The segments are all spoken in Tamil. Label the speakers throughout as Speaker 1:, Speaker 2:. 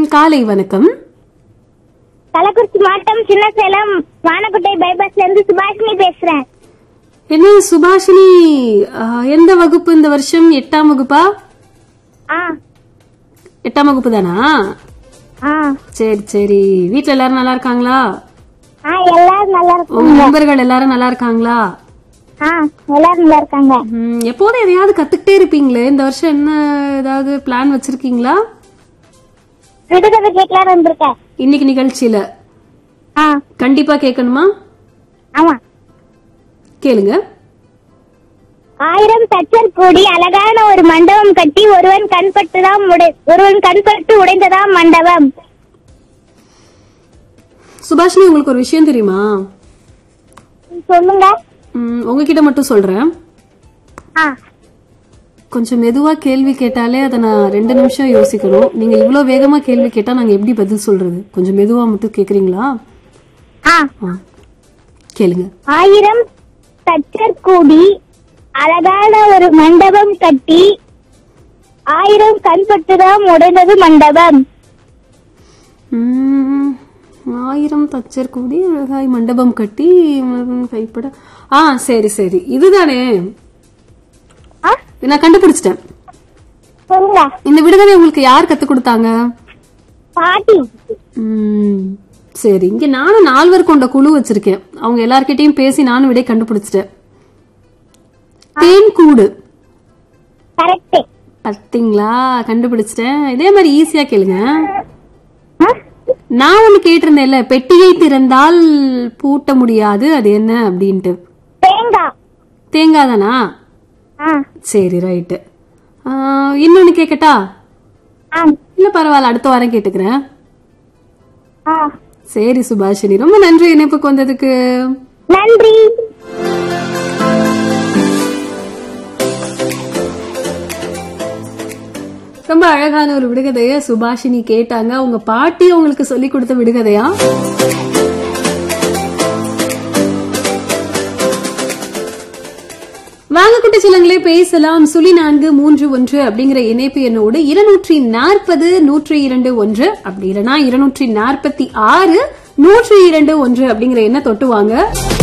Speaker 1: காலை வணக்கம்
Speaker 2: கள்ளக்குறிச்சி மாவட்டம் சின்ன சேலம் வானக்கோட்டை பைபாஸ்ல இருந்து சுபாஷினி பேசுறேன்
Speaker 1: என்ன சுபாஷினி ஆ, எந்த வகுப்பு இந்த வருஷம் எட்டாம் வகுப்பா
Speaker 2: ஆ
Speaker 1: எட்டாம் வகுப்பு தானா
Speaker 2: ஆ
Speaker 1: சரி சரி வீட்ல எல்லாரும் நல்லா இருக்காங்களா
Speaker 2: ஆ எல்லாரும் நல்லா இருக்கும்
Speaker 1: உங்க நண்பர்கள் எல்லாரும் நல்லா இருக்காங்களா
Speaker 2: ஆ எல்லாரும் நல்லா இருக்காங்க
Speaker 1: ம், எப்போதும் எதையாவது கத்துக்கிட்டே இருப்பீங்களே இந்த வருஷம் என்ன ஏதாவது பிளான் வச்சிருக்கீங்களா
Speaker 2: விடுதலை கேட்கலான்னு வந்திருக்கேன்
Speaker 1: இன்னைக்கு நிகழ்ச்சியில
Speaker 2: ஆ
Speaker 1: கண்டிப்பா கேட்கணுமா
Speaker 2: ஆமா
Speaker 1: கேளுங்க
Speaker 2: ஆயிரம் தச்சர் கூடி அழகான ஒரு மண்டபம் கட்டி ஒருவன் கண்பட்டுதான் உடை ஒருவன் கண்பட்டு உடைந்ததாம் மண்டபம்
Speaker 1: சுபாஷினி உங்களுக்கு ஒரு விஷயம் தெரியுமா
Speaker 2: சொல்லுங்க
Speaker 1: ம், உங்ககிட்ட மட்டும் சொல்றேன்
Speaker 2: ஆ
Speaker 1: கொஞ்சம் மெதுவா கேள்வி கேட்டாலே அதை நான் ரெண்டு நிமிஷம் யோசிக்கணும் நீங்க இவ்வளவு வேகமா கேள்வி கேட்டா நாங்க எப்படி பதில் சொல்றது கொஞ்சம் மெதுவா மட்டும் கேக்குறீங்களா
Speaker 2: ஆ
Speaker 1: ஆ. கேளுங்க
Speaker 2: ஆயிரம் தச்சர் கூடி அழகான ஒரு மண்டபம் கட்டி ஆயிரம் கண்பட்டுதான் உடைந்தது மண்டபம்
Speaker 1: ம், ஆயிரம் தச்சர் கூடி அழகாய் மண்டபம் கட்டி மலரும் கைப்பட ஆ சரி சரி இதுதானே
Speaker 2: ஆ
Speaker 1: நான் கண்டுபிடிச்சிட்டேன்
Speaker 2: சொல்லுங்க
Speaker 1: இந்த விடுதலை உங்களுக்கு யார் கத்து கொடுத்தாங்க
Speaker 2: பாட்டி
Speaker 1: ம், சரி இங்க நானும் நால்வர் கொண்ட குழு வச்சிருக்கேன் அவங்க எல்லார்கிட்டயும் பேசி நானும் விடை கண்டுபிடிச்சிட்டேன் தேன் கூடு
Speaker 2: கரெக்ட்
Speaker 1: பார்த்தீங்களா கண்டுபிடிச்சிட்டேன் இதே மாதிரி ஈஸியா கேளுங்க நான் ஒண்ணு கேட்டிருந்தேன்ல பெட்டியை திறந்தால் பூட்ட முடியாது அது என்ன அப்படின்ட்டு
Speaker 2: தேங்காய்
Speaker 1: தேங்காய் தானா
Speaker 2: ஆ
Speaker 1: சரி ரைட்டு இன்னொன்னு கேட்கட்டா
Speaker 2: ஆ
Speaker 1: இல்ல பரவாயில்ல அடுத்த வாரம் கேட்டுக்கிறேன்
Speaker 2: ஆ
Speaker 1: சரி சுபாஷினி ரொம்ப நன்றி இணைப்புக்கு வந்ததுக்கு
Speaker 2: நன்றி
Speaker 1: ரொம்ப அழகான ஒரு விடுகதைய சுபாஷினி கேட்டாங்க அவங்க பாட்டி உங்களுக்கு சொல்லி கொடுத்த விடுகதையா வாங்க குட்டி சிலங்களே பேசலாம் சுழி நான்கு மூன்று ஒன்று அப்படிங்கிற இணைப்பு எண்ணோடு இருநூற்றி நாற்பது நூற்றி இரண்டு ஒன்று அப்படி இல்லைன்னா இருநூற்றி நாற்பத்தி ஆறு நூற்றி இரண்டு ஒன்று அப்படிங்கிற எண்ணை தொட்டு வாங்க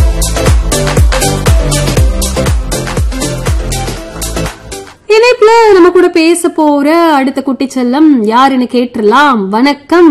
Speaker 1: இணைப்புல நம்ம கூட பேச போற அடுத்த குட்டி செல்லம் யாருன்னு கேட்டுறலாம் வணக்கம்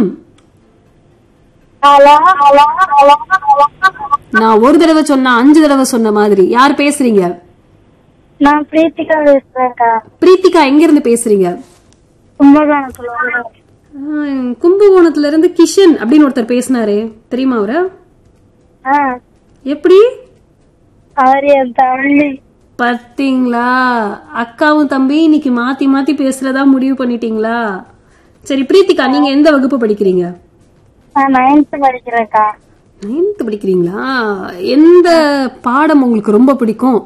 Speaker 2: ஹலோ ஹலோ ஹலோ
Speaker 1: நான் ஒரு தடவை சொன்னா அஞ்சு தடவை சொன்ன மாதிரி யார் பேசுறீங்க
Speaker 2: நான் பிரீத்திகா பேசுறேன்க்கா
Speaker 1: பிரீத்திகா எங்க இருந்து பேசுறீங்க
Speaker 2: கும்பகோணத்துல
Speaker 1: ஆ, கும்பகோணத்துல இருந்து கிஷன் அப்படின்னு ஒருத்தர் பேசினாரே தெரியுமா அவர
Speaker 2: ஆ
Speaker 1: எப்படி
Speaker 2: அவர் என் தம்பி
Speaker 1: பாத்தீங்களா அக்காவும் தம்பி இன்னைக்கு மாத்தி மாத்தி பேசுறதா முடிவு பண்ணிட்டீங்களா சரி பிரீத்திகா நீங்க எந்த வகுப்பு படிக்கிறீங்க
Speaker 2: நான் நைன்த் படிக்கிறேன்க்கா
Speaker 1: நைன்த் படிக்கிறீங்களா எந்த பாடம் உங்களுக்கு ரொம்ப பிடிக்கும்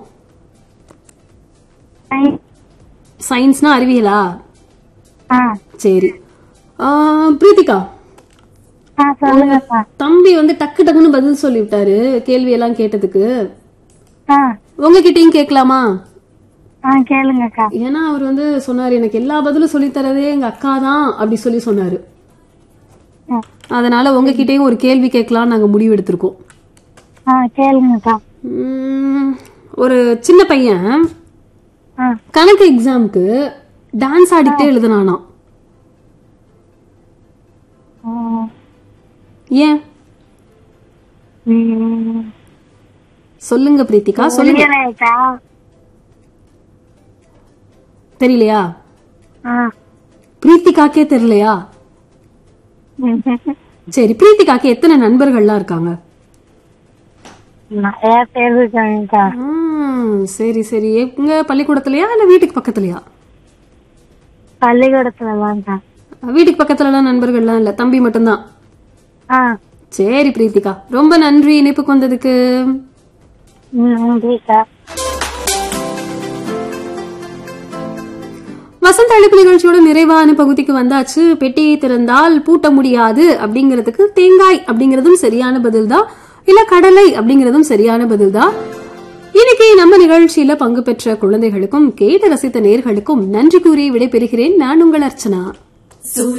Speaker 2: Ninth.
Speaker 1: சயின்ஸ்னா அறிவியலா
Speaker 2: ஆ
Speaker 1: சரி ஆ, பிரீத்திகா
Speaker 2: ஆ சொல்லுங்கக்கா
Speaker 1: தம்பி வந்து டக்கு டக்குன்னு பதில் சொல்லிவிட்டாரு கேள்வி எல்லாம் கேட்டதுக்கு
Speaker 2: ஆ
Speaker 1: உங்ககிட்டயும் கேட்கலாமா
Speaker 2: ஆ கேளுங்கக்கா
Speaker 1: ஏன்னா அவர் வந்து சொன்னாரு எனக்கு எல்லா பதிலும் சொல்லி தரதே எங்க அக்கா தான் அப்படி சொல்லி சொன்னாரு
Speaker 2: ஆ.
Speaker 1: அதனால உங்ககிட்டயும் ஒரு கேள்வி கேட்கலாம் நாங்க முடிவு எடுத்திருக்கோம்
Speaker 2: ஆ கேளுங்கக்கா
Speaker 1: உம், ஒரு சின்ன பையன்
Speaker 2: ஆ
Speaker 1: கணக்கு எக்ஸாம்க்கு டான்ஸ் ஆடிக்கிட்டே எழுதுனானாம்
Speaker 2: ம்.
Speaker 1: ஏன்
Speaker 2: ம்.
Speaker 1: சொல்லுங்க பிரீத்திகா சொல்லுங்க
Speaker 2: புரியலைக்கா.
Speaker 1: தெரியலையா
Speaker 2: ஆ
Speaker 1: பிரீத்திகாக்கே தெரியலையா சரி பிரீத்திகாக்கு எத்தனை நண்பர்கள்லாம் இருக்காங்க
Speaker 2: நிறைய பேர் இருக்காங்கக்கா
Speaker 1: ஆ, சரி சரி எங்க பள்ளிக்கூடத்துலயா இல்ல வீட்டுக்கு பக்கத்துலயா
Speaker 2: பள்ளிக்கூடத்துல தான்க்கா
Speaker 1: வீட்டுக்கு பக்கத்துலலாம் நண்பர்கள்லாம் இல்ல தம்பி மட்டும்தான்
Speaker 2: ஆ
Speaker 1: சரி பிரீத்திகா ரொம்ப நன்றி இணைப்புக்கு வந்ததுக்கு
Speaker 2: ம், நன்றிக்கா
Speaker 1: வசந்த அழைப்பு நிகழ்ச்சியோட நிறைவான பகுதிக்கு வந்தாச்சு பெட்டியை திறந்தால் பூட்ட முடியாது அப்படிங்கிறதுக்கு தேங்காய் அப்படிங்கறதும் சரியான பதில் தான் இல்ல கடலை அப்படிங்கறதும் சரியான பதில் தான் இன்னைக்கு நம்ம நிகழ்ச்சியில பங்கு பெற்ற குழந்தைகளுக்கும் கேட்டு ரசித்த நேர்களுக்கும் நன்றி கூறி விடைபெறுகிறேன் நான் உங்கள் அர்ச்சனா